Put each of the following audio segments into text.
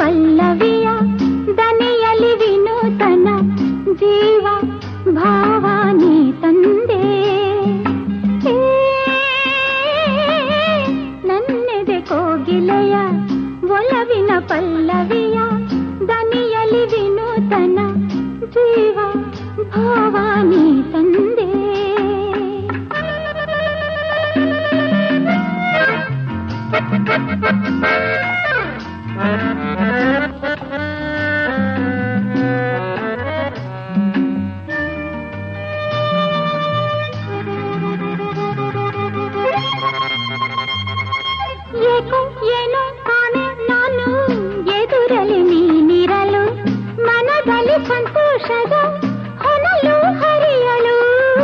ಪಲ್ಲವಿಯ ದನಿಯಲಿ ವಿನೂತನ ಜೀವ ಭಾವಾನಿ ತಂದೆ ಏ, ನನ್ನೆದೆ ಕೋಗಿಲೆಯ ಒಲವಿನ ಪಲ್ಲವಿಯ ದನಿಯಲಿ ವಿನೂತನ ಜೀವ ಭಾವಾನಿ ತಂದೆ ಏಕೋ ಏನೋ ಕಾಣೆ ನಾನು ಎದುರಲಿ ನೀನಿರಲು ಮನದಲ್ಲಿ ಸಂತೋಷದ ಹೊನಲು ಹರಿಯಲು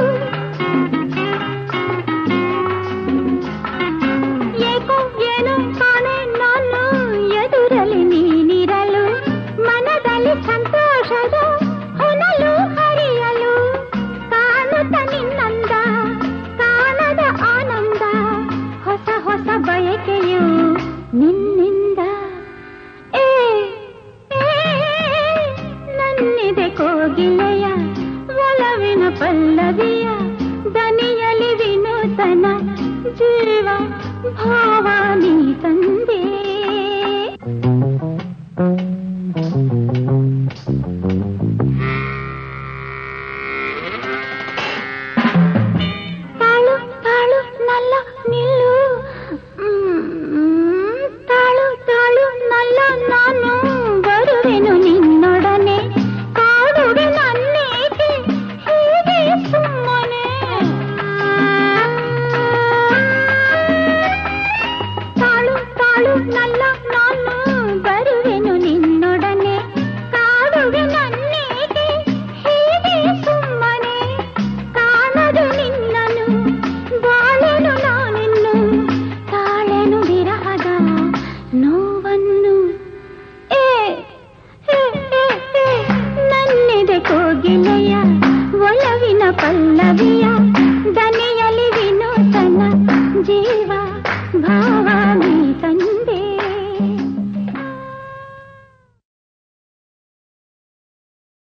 ಏಕೋ ಏನೋ ಕಾಣೆ ನಾನು ಎದುರಲಿ ನೀನಿರಲು ಮನದಲ್ಲಿ ಸಂತೋಷದ ಹೊನಲು ಹರಿಯಲು ಕಾಣುತ್ತ ನಿನ್ನಂದ ಕಾಣದ ಆನಂದ ಹೊಸ ಹೊಸ ಬಯಕೆಯು ನಿನ್ನಿಂದ ಏ ಏ, ನನ್ನಿದೆ ಕೋಗಿಲೆಯ ಒಲವಿನ ಪಲ್ಲವಿಯ ದನಿಯಲಿ ವಿನೂತನ ಜೀವ ಭಾವಾನಿ ತಂದೆ